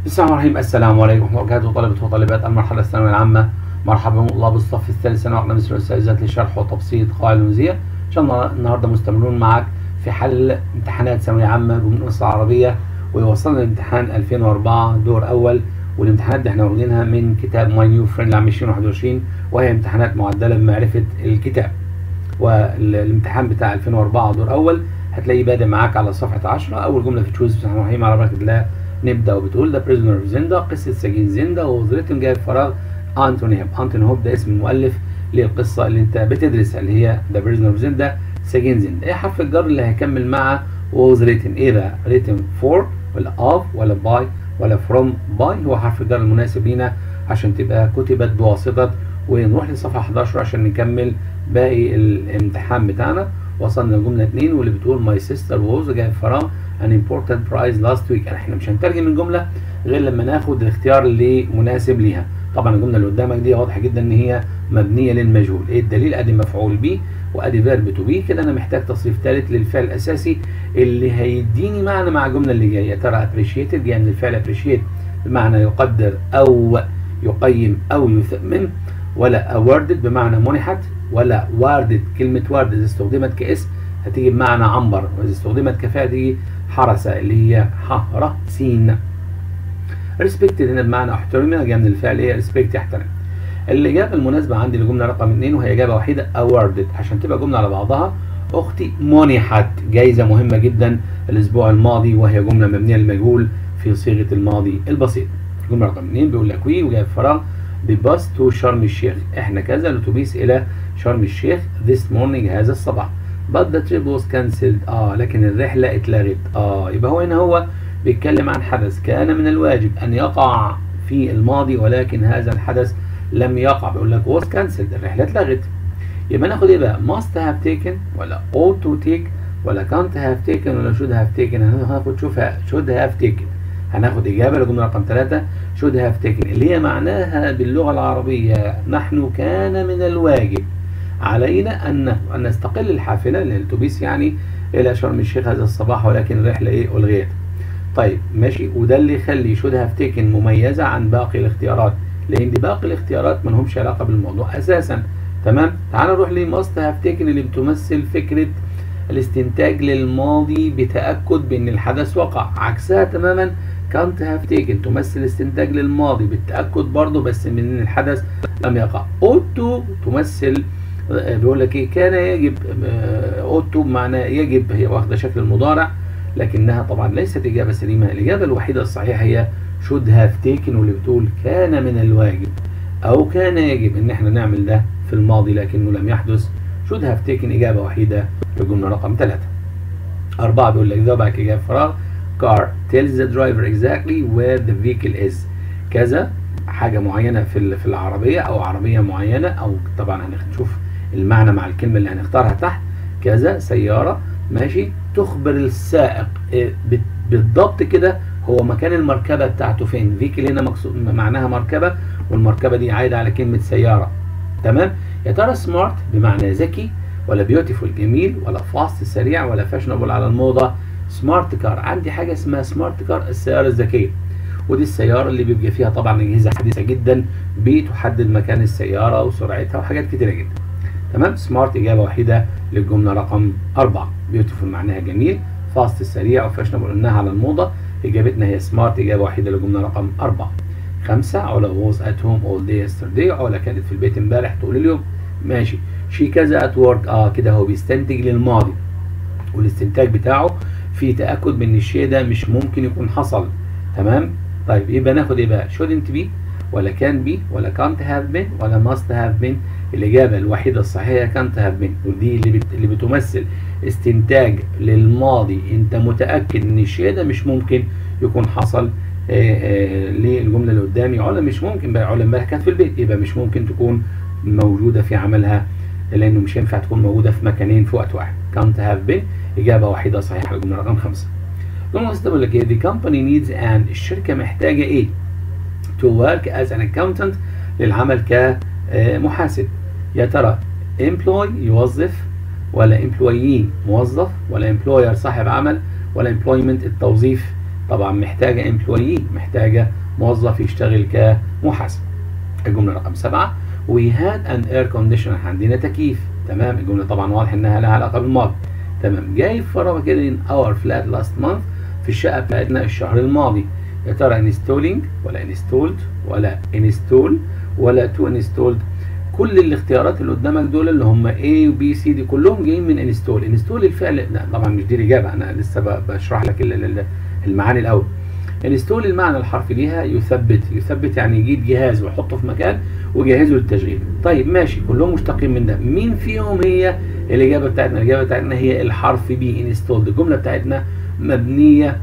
بسم الله الرحمن الرحيم السلام عليكم ورحمه الله وبركاته طلبه وطالبات المرحله الثانويه العامه مرحبا بكم الله بالصف الثالث ثانوي واحنا مثل الاستاذات لشرح وتبسيط قواعد الموزيه ان شاء الله النهارده مستمرون معاك في حل امتحانات ثانويه عامه بالمدرسه العربيه ويوصلنا لامتحان 2004 دور اول والامتحانات دي احنا واخدينها من كتاب ماي نيو فريند لعام 2021 وهي امتحانات معدله بمعرفه الكتاب والامتحان بتاع 2004 دور اول هتلاقيه بادئ معاك على صفحه 10 اول جمله في تشوز بسم الله الرحمن الرحيم على بركه الله نبدا وبتقول ذا بريزنر اوف زندا قصه سجين زندا ووزرتهم جاي فراغ انتوني هوب انتوني هوب ده اسم المؤلف للقصه اللي انت بتدرسها اللي هي ذا بريزنر اوف زندا سجين زندا ايه حرف الجر اللي هيكمل مع ووز ريتن ايه بقى ريتن فور ولا اوف ولا باي ولا فروم باي هو حرف الجر المناسب لينا عشان تبقى كتبت بواسطه ونروح لصفحه 11 عشان نكمل باقي الامتحان بتاعنا وصلنا لجمله 2 واللي بتقول ماي سيستر ووز جاي فراغ an important prize last week احنا مش هنترجم الجمله غير لما ناخد الاختيار اللي مناسب ليها طبعا الجمله اللي قدامك دي واضحه جدا ان هي مبنيه للمجهول ايه الدليل ادي مفعول به وادي فيرب تو بي كده انا محتاج تصريف ثالث للفعل الاساسي اللي هيديني معنى مع الجمله اللي جايه يا ترى appreciated جاي من الفعل appreciate بمعنى يقدر او يقيم او يثمن ولا awarded بمعنى منحت ولا warded كلمه warded استخدمت كاسم هتيجي بمعنى عنبر واذا استخدمت كفاءه تيجي حرس اللي هي حهرة سين ريسبكتد هنا بمعنى احترم جايه من الفعل ايه ريسبكت يحترم الاجابه المناسبه عندي لجمله رقم 2 وهي اجابه وحيده awarded عشان تبقى جمله على بعضها اختي منحت جايزه مهمه جدا الاسبوع الماضي وهي جمله مبنيه للمجهول في صيغه الماضي البسيط جمله رقم 2 بيقول لك وي وجايب فراغ بباص تو شرم الشيخ احنا كذا الاتوبيس الى شرم الشيخ this morning هذا الصباح but the trip was cancelled اه لكن الرحلة اتلغت اه يبقى هو هنا هو بيتكلم عن حدث كان من الواجب ان يقع في الماضي ولكن هذا الحدث لم يقع بيقول لك was cancelled الرحلة اتلغت يبقى ناخد ايه بقى must have taken ولا ought to take ولا can't have taken ولا should have taken هناخد شوفها should have taken هناخد إجابة لجملة رقم ثلاثة should have taken اللي هي معناها باللغة العربية نحن كان من الواجب علينا ان ان نستقل الحافله الاتوبيس يعني الى شرم الشيخ هذا الصباح ولكن الرحله ايه الغيت طيب ماشي وده اللي يخلي شود هاف تيكن مميزه عن باقي الاختيارات لان دي باقي الاختيارات ما لهمش علاقه بالموضوع اساسا تمام تعال نروح لماست هاف تيكن اللي بتمثل فكره الاستنتاج للماضي بتاكد بان الحدث وقع عكسها تماما كانت هاف تيكن تمثل استنتاج للماضي بالتاكد برضه بس من ان الحدث لم يقع اوتو تمثل بيقول لك ايه كان يجب اوتو بمعنى يجب هي واخده شكل المضارع لكنها طبعا ليست اجابه سليمه الاجابه الوحيده الصحيحه هي should have taken واللي بتقول كان من الواجب او كان يجب ان احنا نعمل ده في الماضي لكنه لم يحدث should have taken اجابه وحيده للجمله رقم ثلاثة أربعة بيقول لك ذبحك إجابة فراغ car tells the driver exactly where the vehicle is كذا حاجة معينة في في العربية أو عربية معينة أو طبعا هنشوف المعنى مع الكلمة اللي هنختارها تحت كذا سيارة ماشي تخبر السائق بالضبط كده هو مكان المركبة بتاعته فين فيكل هنا مقصود معناها مركبة والمركبة دي عايدة على كلمة سيارة تمام يا ترى سمارت بمعنى ذكي ولا بيوتيفول جميل ولا فاست سريع ولا فاشنبل على الموضة سمارت كار عندي حاجة اسمها سمارت كار السيارة الذكية ودي السيارة اللي بيبقى فيها طبعا أجهزة حديثة جدا بتحدد مكان السيارة وسرعتها وحاجات كتيرة جدا تمام سمارت إجابة وحيدة للجملة رقم أربعة بيوتيفول معناها جميل فاست سريع وفاشنبل قلناها على الموضة إجابتنا هي سمارت إجابة وحيدة للجملة رقم أربعة خمسة علا was at home all day yesterday علا كانت في البيت امبارح طول اليوم ماشي شي كذا at work اه كده هو بيستنتج للماضي والاستنتاج بتاعه في تأكد من الشيء ده مش ممكن يكون حصل تمام طيب يبقى ناخد ايه بقى shouldn't be ولا can be ولا can't have been ولا must have been الإجابة الوحيدة الصحيحة كانت have been ودي اللي, بت... اللي بتمثل استنتاج للماضي أنت متأكد إن الشيء ده مش ممكن يكون حصل للجملة اللي قدامي علا مش ممكن بقى علا امبارح كانت في البيت يبقى مش ممكن تكون موجودة في عملها لأنه مش ينفع تكون موجودة في مكانين في وقت واحد كانت have been إجابة وحيدة صحيحة للجملة رقم خمسة الجملة الستة بقول لك إيه the company needs an الشركة محتاجة إيه to work as an accountant للعمل كمحاسب يا ترى employ يوظف ولا employee موظف ولا employer صاحب عمل ولا employment التوظيف طبعا محتاجة امبلويي محتاجة موظف يشتغل كمحاسب الجملة رقم سبعة we had an air conditioner عندنا تكييف تمام الجملة طبعا واضح انها لها علاقة بالماضي تمام جاي فرابة كده in our flat last month في الشقة بتاعتنا الشهر الماضي يا ترى installing ولا installed ولا install ولا to installed كل الاختيارات اللي قدامك دول اللي هم A و B C دي كلهم جايين من انستول انستول الفعل لا طبعا مش دي الاجابه انا لسه بشرح لك المعاني الاول انستول المعنى الحرفي ليها يثبت يثبت يعني يجيب جهاز ويحطه في مكان ويجهزه للتشغيل طيب ماشي كلهم مشتقين من ده مين فيهم هي الاجابه بتاعتنا الاجابه بتاعتنا هي الحرف بي انستول الجمله بتاعتنا مبنيه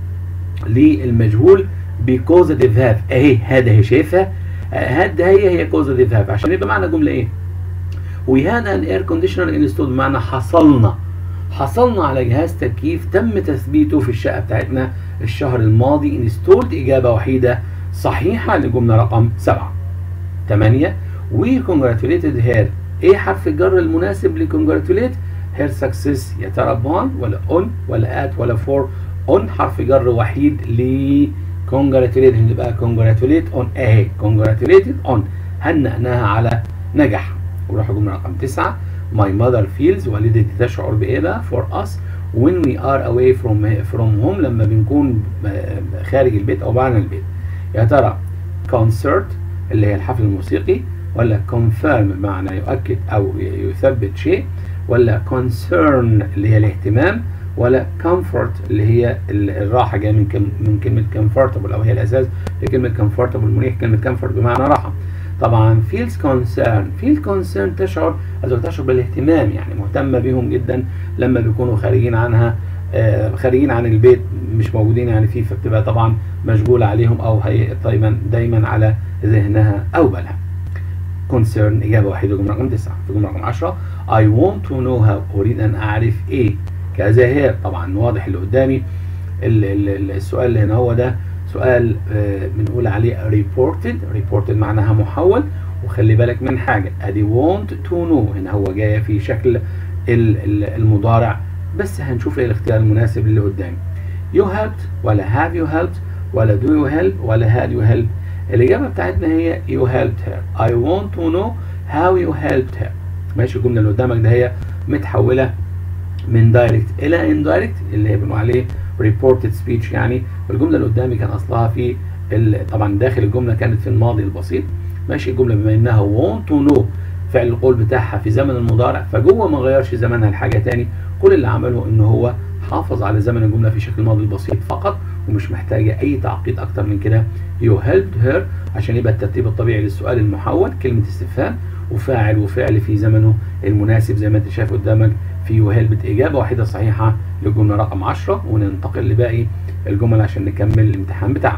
للمجهول بكوزاتيف هاف اهي هذا هي شايفها هاد هي هي كوزاتيف هاف عشان يبقى معنى جمله ايه وي هاد ان اير كونديشنر انستول بمعنى حصلنا حصلنا على جهاز تكييف تم تثبيته في الشقه بتاعتنا الشهر الماضي انستولد اجابه وحيده صحيحه لجمله رقم 7 8 وي كونجراتوليتد هير ايه حرف الجر المناسب لكونجراتوليت هير سكسس يا ترى بون ولا اون ولا ات ولا فور اون حرف جر وحيد ل congratulated يبقى congratulate on اهي congratulated on هنأناها على نجاح وراح الجمله رقم 9 my mother feels والدتي تشعر بايه بقى for us when we are away from from home لما بنكون خارج البيت او بعد البيت يا ترى concert اللي هي الحفل الموسيقي ولا confirm بمعنى يؤكد او يثبت شيء ولا concern اللي هي الاهتمام ولا comfort اللي هي الراحه جايه من كم من كلمه comfortable او هي الاساس في كلمه comfortable مريح كلمه comfort بمعنى راحه طبعا feels concern feel concern تشعر أو تشعر بالاهتمام يعني مهتمه بيهم جدا لما بيكونوا خارجين عنها آه خارجين عن البيت مش موجودين يعني فيه فبتبقى طبعا مشغوله عليهم او هي دايما دايما على ذهنها او بالها concern اجابه وحيده جمله رقم 9 في جمله رقم 10 I want to know how اريد ان اعرف ايه كذا هي طبعا واضح اللي قدامي ال ال السؤال اللي هنا هو ده سؤال بنقول عليه reported reported معناها محول وخلي بالك من حاجة ادي want to know هنا هو جاية في شكل المضارع بس هنشوف ايه الاختيار المناسب اللي قدامي you helped ولا have you helped ولا do you help ولا had you helped الإجابة بتاعتنا هي you helped her I want to know how you helped her ماشي الجملة اللي قدامك ده هي متحولة من دايركت الى اندايركت اللي هي بنقول عليه ريبورتد سبيتش يعني الجمله اللي قدامي كان اصلها في طبعا داخل الجمله كانت في الماضي البسيط ماشي الجمله بما انها want to know فعل القول بتاعها في زمن المضارع فجوه ما غيرش زمنها لحاجه تاني كل اللي عمله ان هو حافظ على زمن الجمله في شكل الماضي البسيط فقط ومش محتاجه اي تعقيد اكتر من كده you helped her عشان يبقى الترتيب الطبيعي للسؤال المحول كلمه استفهام وفاعل وفعل في زمنه المناسب زي ما انت شايف قدامك في وهلبت إجابة واحدة صحيحة للجملة رقم 10 وننتقل لباقي الجمل عشان نكمل الامتحان بتاعنا.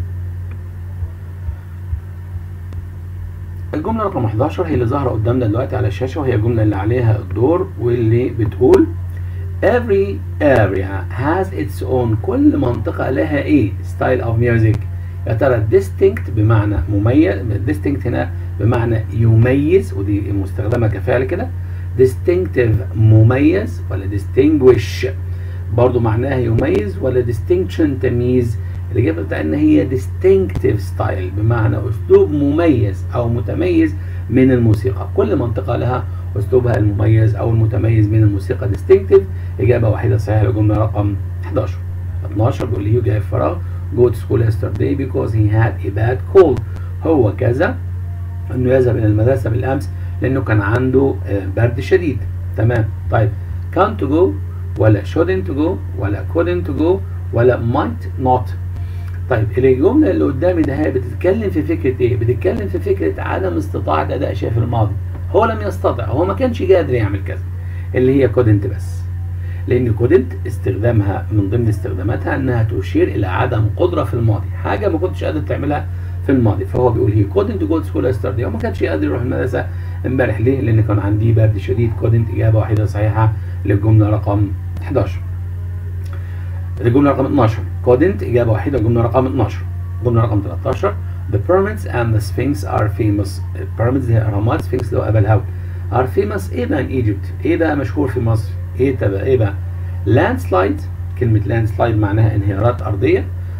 الجملة رقم 11 هي اللي ظاهرة قدامنا دلوقتي على الشاشة وهي الجملة اللي عليها الدور واللي بتقول Every area has its own كل منطقة لها ايه style of music يا ترى distinct بمعنى مميز distinct هنا بمعنى يميز ودي مستخدمة كفعل كده distinctive مميز ولا distinguish برضو معناها يميز ولا distinction تمييز الإجابة بتاعتنا هي distinctive style بمعنى أسلوب مميز أو متميز من الموسيقى كل منطقة لها أسلوبها المميز أو المتميز من الموسيقى distinctive إجابة واحدة صحيحة للجملة رقم 11 12 بيقول لي جاي فراغ go to school yesterday because he had a bad cold هو كذا انه يذهب الى المدرسه بالامس لانه كان عنده برد شديد تمام طيب can't go ولا shouldn't go ولا couldn't go ولا might not طيب الجمله اللي قدامي ده هي بتتكلم في فكره ايه بتتكلم في فكره عدم استطاعه اداء شيء في الماضي هو لم يستطع هو ما كانش قادر يعمل كذا اللي هي couldn't بس لان couldn't استخدامها من ضمن استخداماتها انها تشير الى عدم قدره في الماضي حاجه ما كنتش قادر تعملها في الماضي فهو بيقول هي couldn't go to school yesterday هو ما كانش قادر يروح المدرسه امبارح ليه؟ لان كان عندي برد شديد couldn't اجابه واحده صحيحه للجمله رقم 11 الجمله رقم 12 couldn't اجابه واحده الجمله رقم 12 الجمله رقم 13 The pyramids and the Sphinx are famous pyramids هي اهرامات Sphinx اللي هو ابا الهول are famous ايه بقى in Egypt ايه بقى مشهور في مصر ايه تبقى ايه بقى landslide كلمه landslide معناها انهيارات ارضيه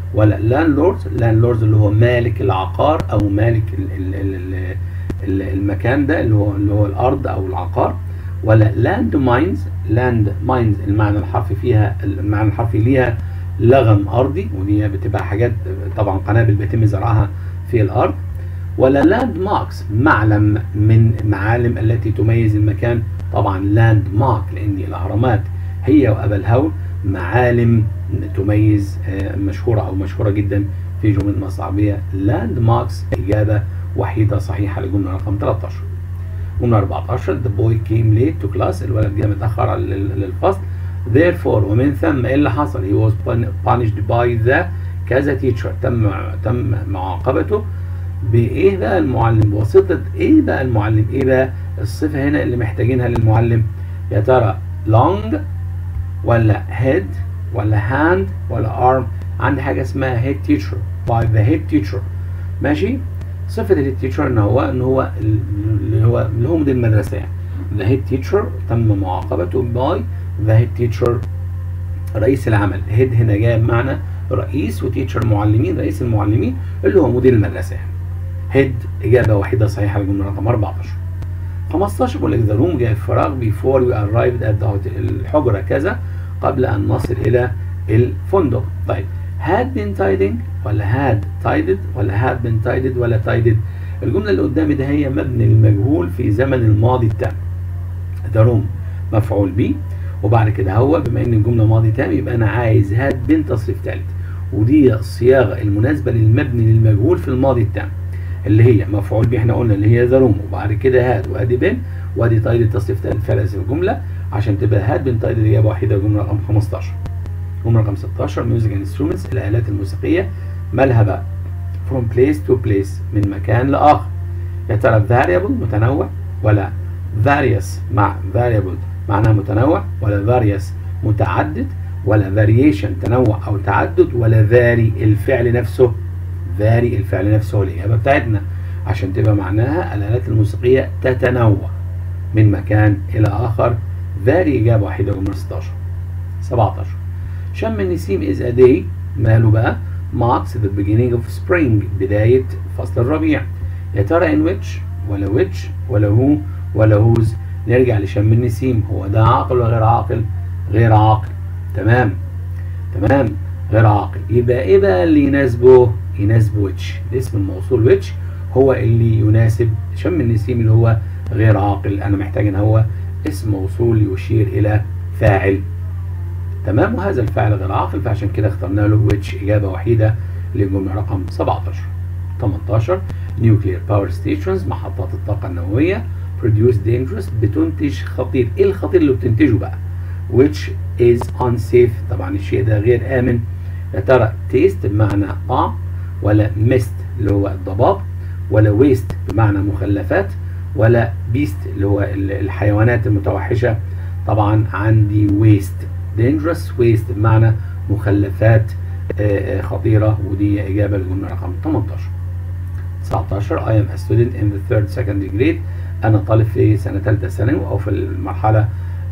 ولا لاندلوردز لاندلوردز اللي هو مالك العقار او مالك ال ال ال ال المكان ده اللي هو اللي هو الارض او العقار ولا لاند ماينز لاند ماينز المعنى الحرفي فيها المعنى الحرفي ليها لغم ارضي ودي بتبقى حاجات طبعا قنابل بيتم زرعها في الارض ولا لاند ماركس معلم من معالم التي تميز المكان طبعا لاند مارك لان الاهرامات هي وابا الهول معالم تميز مشهوره او مشهوره جدا في جمله مصر العربيه لاند ماركس اجابه وحيده صحيحه للجمله رقم 13 جمله 14 the boy came late to class الولد جه متاخر للفصل therefore ومن ثم ايه اللي حصل he was punished by the كذا teacher تم تم معاقبته بايه بقى المعلم بواسطه ايه بقى المعلم ايه بقى الصفه هنا اللي محتاجينها للمعلم يا ترى long ولا head ولا hand ولا arm عندي حاجه اسمها head teacher by the head teacher ماشي صفه الهيد تيتشر ان هو ان هو اللي هو اللي هو مدير المدرسه يعني the head teacher تم معاقبته by the head teacher رئيس العمل head هنا جاي بمعنى رئيس وتيتشر معلمين رئيس المعلمين اللي هو مدير المدرسه يعني هيد اجابه واحده صحيحه للجمله رقم 14 15 بيقول لك ذا روم جاء فراغ بيفور وي ارايفد ات الحجره كذا قبل ان نصل الى الفندق طيب had been tiding ولا had tided ولا had been tided ولا tided الجمله اللي قدامي ده هي مبني للمجهول في زمن الماضي التام ذا روم مفعول به وبعد كده هو بما ان الجمله ماضي تام يبقى انا عايز هاد بين تصريف ثالث ودي الصياغه المناسبه للمبني للمجهول في الماضي التام اللي هي مفعول به احنا قلنا اللي هي ذا روم وبعد كده هاد وادي بين وادي تايد التصريف ثالث فعل الجمله عشان تبقى هاد بين تايد الاجابه واحده جمله رقم 15 جمله رقم 16 ميوزك انسترومنتس الالات الموسيقيه مالها بقى from place to place من مكان لاخر يا ترى variable متنوع ولا various مع variable معناها متنوع ولا various متعدد ولا variation تنوع او تعدد ولا vary الفعل نفسه vary الفعل نفسه الاجابه بتاعتنا عشان تبقى معناها الالات الموسيقيه تتنوع من مكان الى اخر vary اجابه واحده جمله 16 17 شم النسيم is a day ماله بقى marks the beginning of spring بدايه فصل الربيع يا ترى in which ولا which ولا who ولا whose نرجع لشم النسيم هو ده عاقل ولا غير عاقل غير عاقل تمام تمام غير عاقل يبقى ايه بقى اللي يناسبه يناسبه which الاسم الموصول which هو اللي يناسب شم النسيم اللي هو غير عاقل انا محتاج ان هو اسم موصول يشير الى فاعل تمام وهذا الفعل غير عاقل فعشان كده اخترنا له which اجابه وحيده للجمله رقم 17 18 nuclear power stations محطات الطاقه النوويه produce dangerous بتنتج خطير ايه الخطير اللي بتنتجه بقى which is unsafe طبعا الشيء ده غير امن يا ترى taste بمعنى طعم ولا mist اللي هو الضباب ولا waste بمعنى مخلفات ولا beast اللي هو الحيوانات المتوحشه طبعا عندي waste dangerous waste بمعنى مخلفات خطيره ودي اجابه للجمله رقم 18 19 I am a student in the third secondary grade انا طالب في سنه ثالثه ثانوي او في المرحله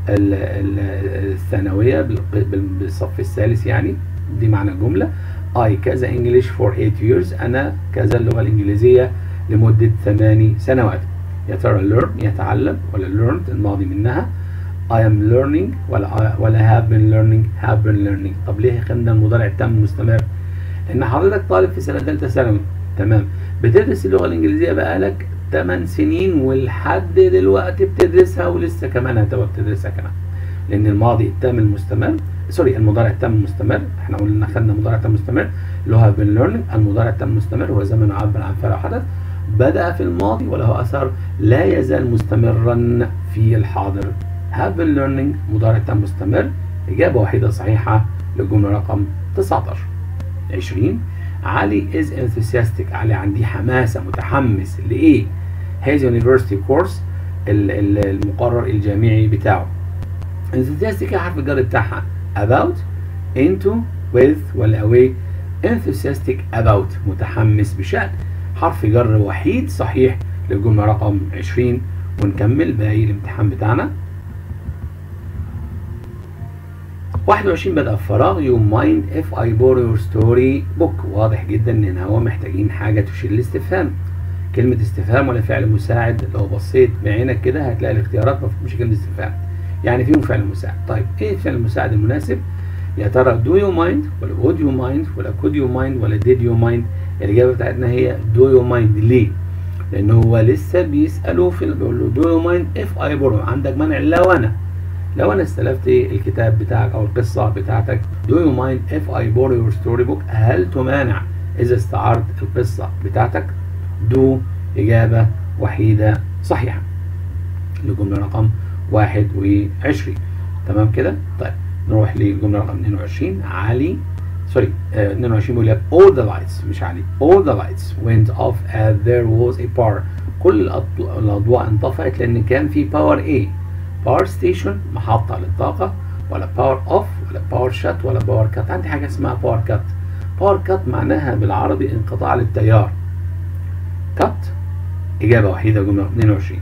الثانويه بالصف الثالث يعني دي معنى الجمله I كذا English for 8 years انا كذا اللغه الانجليزيه لمده 8 سنوات يا ترى learn يتعلم ولا learned الماضي منها I am learning ولا ولا have been learning have been learning طب ليه خدنا المضارع التام مستمر؟ لان حضرتك طالب في سنه ثالثه ثانوي تمام بتدرس اللغه الانجليزيه بقالك 8 سنين ولحد دلوقتي بتدرسها ولسه كمان هتبقى بتدرسها كمان لان الماضي التام المستمر سوري المضارع التام المستمر احنا قلنا خدنا مضارع تام مستمر اللي هو have been learning المضارع التام المستمر هو زمن يعبر عن فعل حدث بدأ في الماضي وله أثر لا يزال مستمرا في الحاضر have been learning مضارع تام مستمر إجابة واحدة صحيحة للجملة رقم 19 20 علي is enthusiastic علي عندي حماسة متحمس لإيه؟ his university course المقرر الجامعي بتاعه enthusiastic حرف الجر بتاعها about into with ولا away enthusiastic about متحمس بشأن حرف جر وحيد صحيح للجملة رقم 20 ونكمل باقي الامتحان بتاعنا 21 بدأ بفراغ you mind if I borrow your story book واضح جدا ان هو محتاجين حاجة تشير الاستفهام كلمة استفهام ولا فعل مساعد لو بصيت بعينك كده هتلاقي الاختيارات ما فيهمش كلمة استفهام يعني فيهم فعل مساعد طيب ايه الفعل المساعد المناسب يا ترى do you mind ولا would you mind ولا could you mind ولا did you mind الإجابة بتاعتنا هي do you mind ليه؟ لأن هو لسه بيسأله في بيقول له do you mind if I borrow عندك منع لو أنا لو أنا استلفت الكتاب بتاعك أو القصة بتاعتك do you mind if I borrow your storybook هل تمانع إذا استعرت القصة بتاعتك do إجابة وحيدة صحيحة لجملة رقم 21 تمام كده طيب نروح للجملة رقم 22 علي سوري آه 22 بيقول لك all the lights مش علي all the lights went off as there was a power كل الأضواء, الأضواء انطفأت لأن كان في باور A باور ستيشن محطة للطاقة ولا باور اوف ولا باور شات ولا باور كات عندي حاجة اسمها باور كات باور كات معناها بالعربي انقطاع للتيار كات إجابة وحيدة جملة 22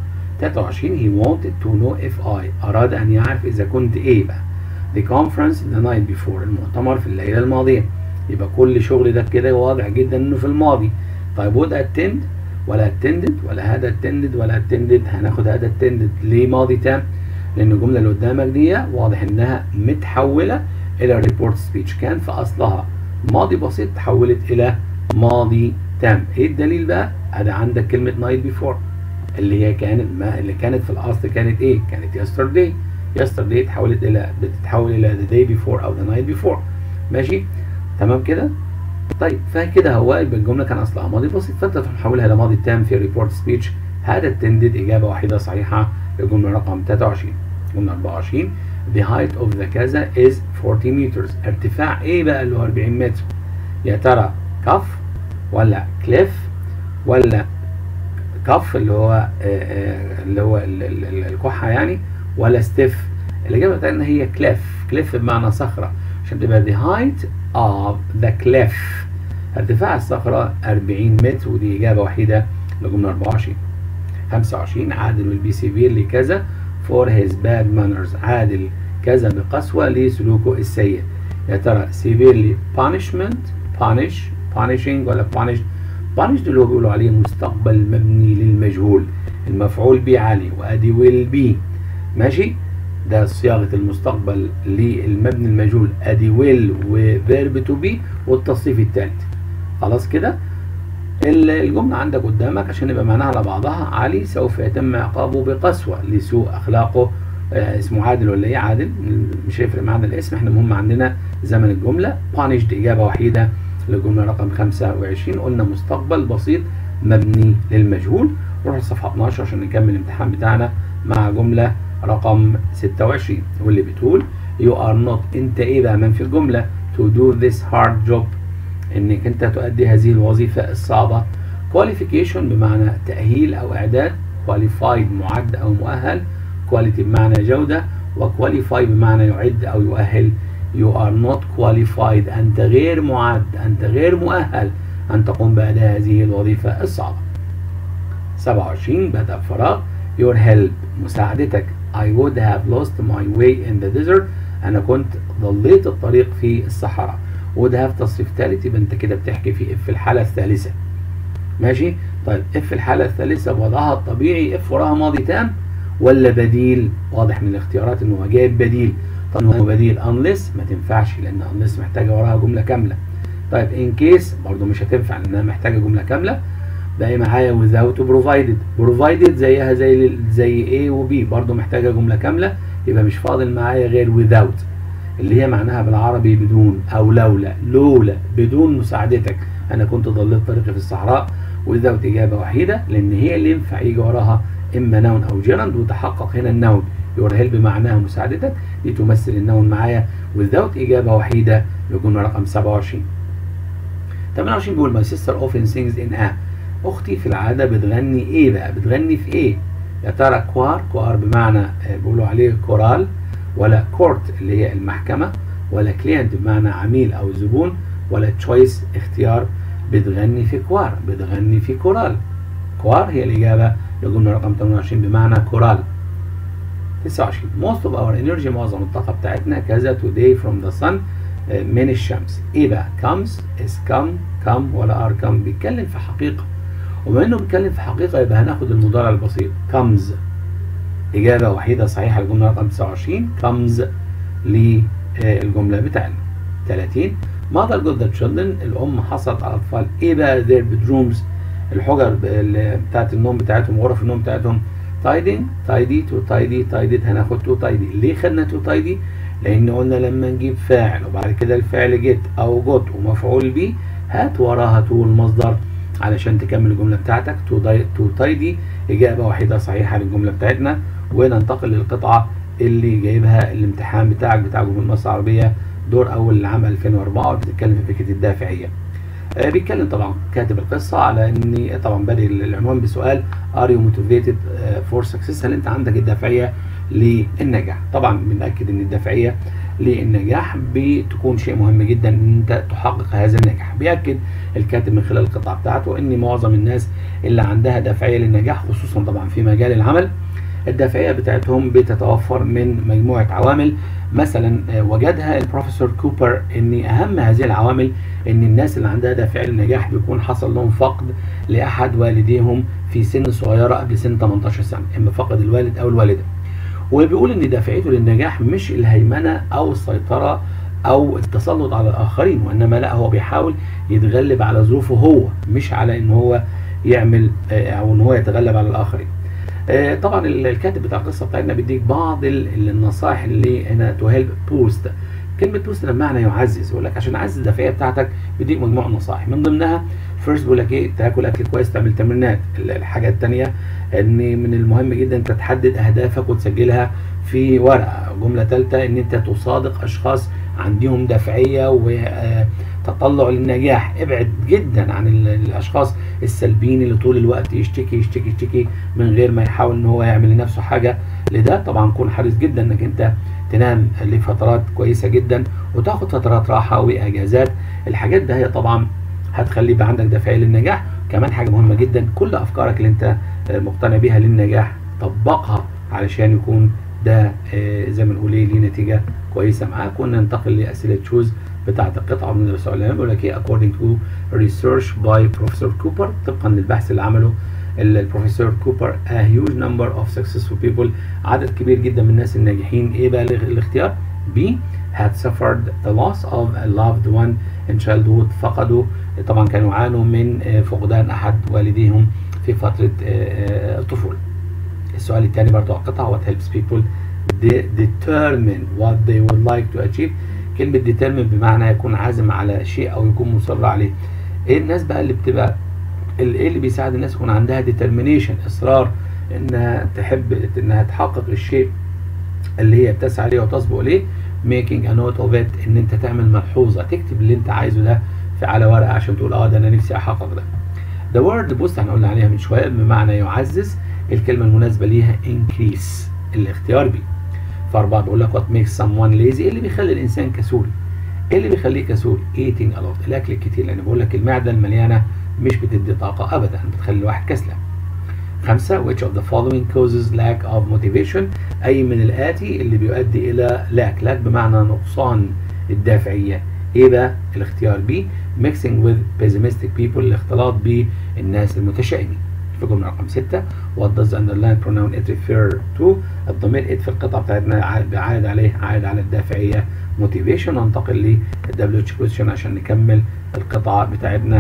23 he wanted to know if I أراد أن يعرف إذا كنت إيه بقى the conference the night before المؤتمر في الليلة الماضية يبقى كل شغل ده كده واضح جدا إنه في الماضي طيب would attend ولا attended ولا هذا attended ولا attended هناخد هذا attended ليه ماضي تام لأن الجملة اللي قدامك دي واضح إنها متحولة إلى report speech كان في أصلها ماضي بسيط تحولت إلى ماضي تام إيه الدليل بقى؟ أنا عندك كلمة night before اللي هي كانت ما اللي كانت في الاصل كانت ايه؟ كانت yesterday yesterday اتحولت الى بتتحول الى the day before او the night before ماشي؟ تمام كده؟ طيب فكده هو يبقى الجمله كان اصلها ماضي بسيط فانت تحولها الى ماضي تام في ريبورت سبيتش هذا attended اجابه واحده صحيحه للجمله رقم 23 جمله 24 the height of the كذا is 40 meters ارتفاع ايه بقى اللي هو 40 متر؟ يا ترى كف ولا كليف ولا كف اللي هو اللي هو الكحه يعني ولا ستيف الاجابه بتاعتنا هي كليف كليف بمعنى صخره عشان تبقى the height of the cliff ارتفاع الصخره 40 متر ودي اجابه وحيده لجمله 24 25 عادل will be severely كذا for his bad manners عادل كذا بقسوه لسلوكه السيء يا ترى severely punishment punish punishing ولا punished punished اللي هو بيقولوا عليه مستقبل مبني للمجهول المفعول به عالي وادي will be ماشي ده صياغه المستقبل للمبني المجهول ادي will وفيرب تو بي والتصريف الثالث خلاص كده الجملة عندك قدامك عشان يبقى معناها على بعضها علي سوف يتم عقابه بقسوة لسوء أخلاقه آه اسمه عادل ولا إيه عادل مش هيفرق معانا الاسم احنا المهم عندنا زمن الجملة punished إجابة وحيدة للجملة رقم 25 قلنا مستقبل بسيط مبني للمجهول نروح لصفحة 12 عشان نكمل الامتحان بتاعنا مع جملة رقم 26 واللي بتقول you are not انت ايه بقى من في الجملة to do this hard job انك انت تؤدي هذه الوظيفة الصعبة qualification بمعنى تأهيل او اعداد qualified معد او مؤهل quality بمعنى جودة وqualify بمعنى يعد او يؤهل you are not qualified أنت غير معد أنت غير مؤهل أن تقوم بأداء هذه الوظيفة الصعبة 27 بدأ بفراغ your help مساعدتك I would have lost my way in the desert أنا كنت ضليت الطريق في الصحراء would have تصريف ثالث يبقى أنت كده بتحكي في اف الحالة الثالثة ماشي طيب اف الحالة الثالثة بوضعها الطبيعي اف وراها ماضي تام ولا بديل واضح من الاختيارات ان هو جايب بديل طب هو بديل unless ما تنفعش لان unless محتاجه وراها جمله كامله طيب in case برضو مش هتنفع لانها محتاجه جمله كامله باقي معايا without provided provided زيها زي زي A و B برضو محتاجه جمله كامله يبقى مش فاضل معايا غير without اللي هي معناها بالعربي بدون او لولا لولا بدون مساعدتك انا كنت ضليت طريقي في الصحراء without اجابه وحيده لان هي اللي ينفع يجي وراها اما نون او جيرند وتحقق هنا النون يور هيلب معناها مساعدتك دي تمثل النون معايا without إجابة وحيدة لجملة رقم 27 28 بيقول my sister often sings in a أختي في العادة بتغني إيه بقى بتغني في إيه يا ترى كوار كوار بمعنى بيقولوا عليه كورال ولا كورت اللي هي المحكمة ولا كلينت بمعنى عميل أو زبون ولا تشويس اختيار بتغني في كوار بتغني في كورال كوار هي الإجابة لجملة رقم 28 بمعنى كورال 29 most of our energy معظم الطاقة بتاعتنا كذا today from the sun آه، من الشمس ايه بقى comes is come come ولا are come بيتكلم في حقيقة وبما انه بيتكلم في حقيقة يبقى هناخد المضارع البسيط comes إجابة وحيدة صحيحة للجملة رقم 29 comes للجملة بتاعنا 30 mother got the children الأم حصلت على الأطفال إيه بقى their bedrooms الحجر ب- ال- بتاعت النوم بتاعتهم غرف النوم بتاعتهم tidying tidy to tidy tidied هناخد to tidy ليه خدنا to tidy لأن قلنا لما نجيب فاعل وبعد كده الفعل جيت أو جوت ومفعول به هات وراها to المصدر علشان تكمل الجملة بتاعتك to, di- to tidy إجابة واحدة صحيحة للجملة بتاعتنا وننتقل للقطعة اللي جايبها الامتحان بتاعك بتاع جمهورية مصر العربية دور أول لعام 2004 بتتكلم في فكرة الدافعية. آه، بيتكلم طبعا كاتب القصة على إن طبعا بادئ العنوان بسؤال Are you motivated آه، for success؟ هل أنت عندك الدافعية للنجاح؟ طبعا بنأكد إن الدافعية للنجاح بتكون شيء مهم جدا إن أنت تحقق هذا النجاح. بيأكد الكاتب من خلال القطعة بتاعته إن معظم الناس اللي عندها دافعية للنجاح خصوصا طبعا في مجال العمل الدافعية بتاعتهم بتتوفر من مجموعة عوامل مثلا آه، وجدها البروفيسور كوبر ان اهم هذه العوامل ان الناس اللي عندها دافعية للنجاح بيكون حصل لهم فقد لاحد والديهم في سن صغيرة قبل سن 18 سنة اما فقد الوالد او الوالدة وبيقول ان دافعيته للنجاح مش الهيمنة او السيطرة او التسلط على الاخرين وانما لا هو بيحاول يتغلب على ظروفه هو مش على ان هو يعمل آه، او ان هو يتغلب على الاخرين آه، طبعا ال- الكاتب بتاع القصه بتاعتنا بيديك بعض ال- ال- النصائح اللي هنا تو هيلب بوست كلمه بوست بمعنى يعزز يقول لك عشان اعزز الدافعيه بتاعتك بيديك مجموعه نصائح من ضمنها فيرست بيقول لك ايه تاكل اكل كويس تعمل تمرينات ال- الحاجه الثانيه ان من المهم جدا انت تحدد اهدافك وتسجلها في ورقه جمله ثالثه ان انت تصادق اشخاص عندهم دافعيه وتطلع للنجاح ابعد جدا عن ال- الاشخاص السلبيين اللي طول الوقت يشتكي يشتكي يشتكي من غير ما يحاول ان هو يعمل لنفسه حاجه لده طبعا كون حريص جدا انك انت تنام لفترات كويسه جدا وتاخد فترات راحه واجازات الحاجات ده هي طبعا هتخلي يبقى عندك دافعيه للنجاح كمان حاجه مهمه جدا كل افكارك اللي انت آه، مقتنع بيها للنجاح طبقها علشان يكون ده آه، زي ما نقول ايه ليه نتيجه كويسه معاك وننتقل لاسئله تشوز بتاعه القطعه من السؤال اللي بيقول لك ايه according to research by Professor Cooper طبقا للبحث اللي عمله ال- البروفيسور كوبر a huge number of successful people عدد كبير جدا من الناس الناجحين ايه بقى الاخ- الاختيار B had suffered the loss of a loved one in childhood فقدوا طبعا كانوا يعانوا من آه، فقدان احد والديهم في فتره آه، آه، الطفوله السؤال الثاني برضو على القطعة what helps people de- determine what they would like to achieve كلمة determine بمعنى يكون عازم على شيء أو يكون مصر عليه إيه الناس بقى اللي بتبقى ال- إيه اللي بيساعد الناس يكون عندها determination إصرار إنها تحب إنها تحقق الشيء اللي هي بتسعى ليه وتصبو إليه making a note of it إن أنت تعمل ملحوظة تكتب اللي أنت عايزه ده في على ورقة عشان تقول أه ده أنا نفسي أحقق ده The word بص احنا قلنا عليها من شويه بمعنى يعزز الكلمه المناسبه ليها increase الاختيار بي فاربعه بيقول لك what makes someone lazy ايه اللي بيخلي الانسان كسول ايه اللي بيخليه كسول eating a lot الاكل الكتير لان بقول لك المعده المليانه مش بتدي طاقه ابدا بتخلي الواحد كسلان خمسة which of the following causes lack of motivation أي من الآتي اللي بيؤدي إلى lack lack بمعنى نقصان الدافعية إيه بقى الاختيار B mixing with pessimistic people الاختلاط بالناس المتشائمين في جملة رقم ستة what does the underlined pronoun it refer to الضمير it في القطعة بتاعتنا عائد عائد عليه عائد على الدافعية motivation ننتقل لل WH question عشان نكمل القطعة بتاعتنا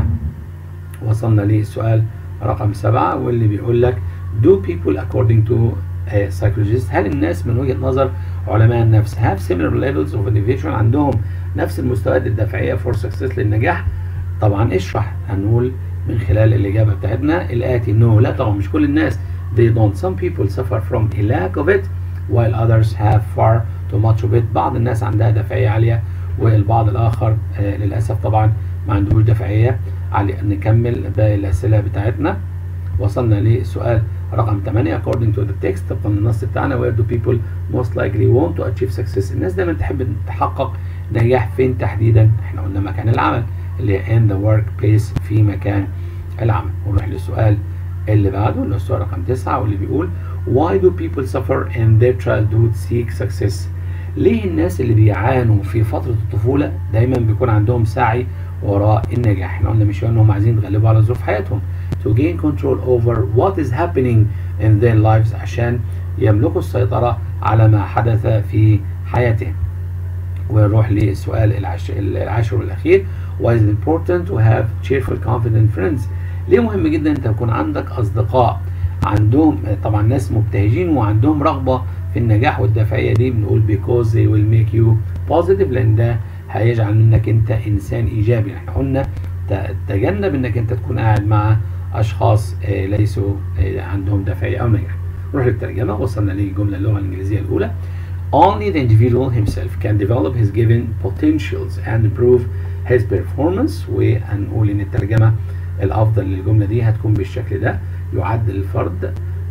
وصلنا للسؤال رقم سبعة واللي بيقول لك do people according to a psychologist هل الناس من وجهة نظر علماء النفس have similar levels of motivation عندهم نفس المستويات الدافعية for success للنجاح طبعا اشرح هنقول من خلال الإجابة بتاعتنا الآتي no لا طبعا مش كل الناس they don't some people suffer from a lack of it while others have far too much of it بعض الناس عندها دافعية عالية والبعض الآخر آه للأسف طبعا ما عندهوش دافعية عالية نكمل باقي الأسئلة بتاعتنا وصلنا لسؤال رقم 8 according to the text طبقا للنص بتاعنا where do people most likely want to achieve success الناس دايما تحب تحقق نجاح فين تحديدا احنا قلنا مكان العمل اللي هي in the workplace في مكان العمل ونروح للسؤال اللي بعده اللي هو السؤال رقم 9 واللي بيقول why do people suffer in their childhood seek success ليه الناس اللي بيعانوا في فترة الطفولة دايما بيكون عندهم سعي وراء النجاح احنا قلنا مش انهم عايزين يتغلبوا على ظروف حياتهم to gain control over what is happening in their lives عشان يملكوا السيطرة على ما حدث في حياتهم ونروح للسؤال العاشر, العاشر والأخير why is it important to have cheerful confident friends ليه مهم جدا انت يكون عندك أصدقاء عندهم طبعا ناس مبتهجين وعندهم رغبة في النجاح والدافعية دي بنقول because they will make you positive لأن ده هيجعل منك انت انسان ايجابي احنا قلنا تجنب انك انت تكون قاعد مع اشخاص ليسوا عندهم دافعية او نجاح نروح للترجمة وصلنا للجملة اللغة الانجليزية الاولى Only the individual himself can develop his given potentials and improve his performance وهنقول ان الترجمة الافضل للجملة دي هتكون بالشكل ده يعد الفرد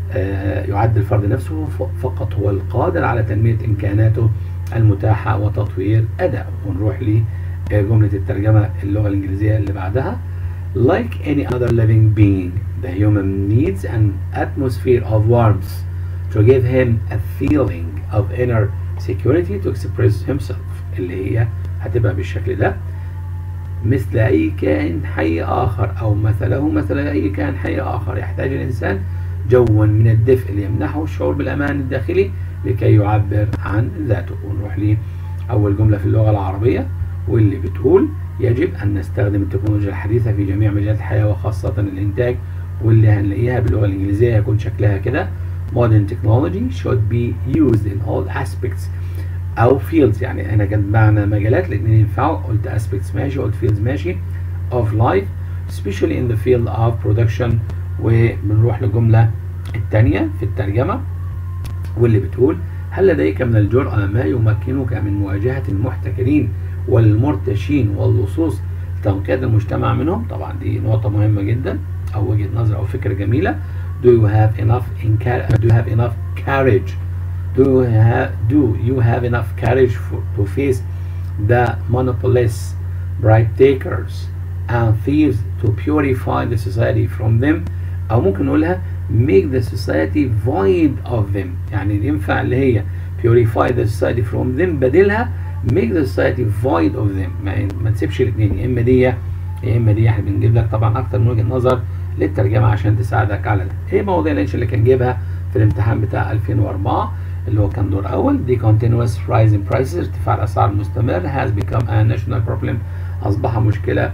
يعد الفرد نفسه فقط هو القادر على تنمية إمكاناته المتاحة وتطوير أداء ونروح لجملة الترجمة اللغة الإنجليزية اللي بعدها Like any other living being, the human needs an atmosphere of warmth to give him a feeling of inner security to express himself اللي هي هتبقى بالشكل ده مثل أي كائن حي آخر أو مثله مثل أي كائن حي آخر يحتاج الإنسان جوا من الدفء ليمنحه الشعور بالأمان الداخلي لكي يعبر عن ذاته ونروح لأول جملة في اللغة العربية واللي بتقول يجب أن نستخدم التكنولوجيا الحديثة في جميع مجالات الحياة وخاصة الإنتاج واللي هنلاقيها باللغة الإنجليزية هيكون شكلها كده modern technology should be used in all aspects أو fields يعني أنا كان معنى مجالات الاثنين ينفعوا قلت aspects ماشي قلت fields ماشي of life especially in the field of production وبنروح للجملة الثانية في الترجمة واللي بتقول هل لديك من الجرأة ما يمكنك من مواجهة المحتكرين والمرتشين واللصوص لتنقية المجتمع منهم طبعا دي نقطة مهمة جدا أو وجهة نظر أو فكرة جميلة do you have enough in do you have enough courage do you have do you have enough courage for, to face the monopolists bribe takers and thieves to purify the society from them أو ممكن نقولها make the society void of them يعني ينفع اللي هي purify the society from them بدلها make the society void of them ما, ما تسيبش الاثنين يا اما دي يا اما دي احنا بنجيب لك طبعا اكتر من وجهه نظر للترجمه عشان تساعدك على ده ايه مواضيع الانش اللي كان جايبها في الامتحان بتاع 2004 اللي هو كان دور اول دي continuous rise in prices ارتفاع الاسعار المستمر has become a national problem اصبح مشكله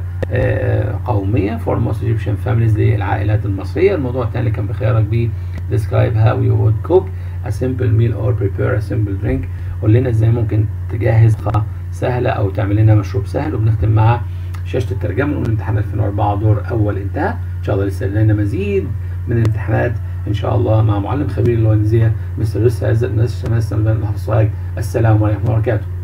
قوميه for most Egyptian families للعائلات المصريه الموضوع الثاني اللي كان بخيارك بيه describe how you would cook a simple meal or prepare a simple drink قول لنا ازاي ممكن تجهز سهله او تعمل لنا مشروب سهل وبنختم مع شاشه الترجمه نقول امتحان 2004 دور اول انتهى ان شاء الله لسه لنا مزيد من الامتحانات ان شاء الله مع معلم خبير اللغه الانجليزيه مستر لسه عزت ناس شمال سلمان محمد السلام عليكم ورحمه الله وبركاته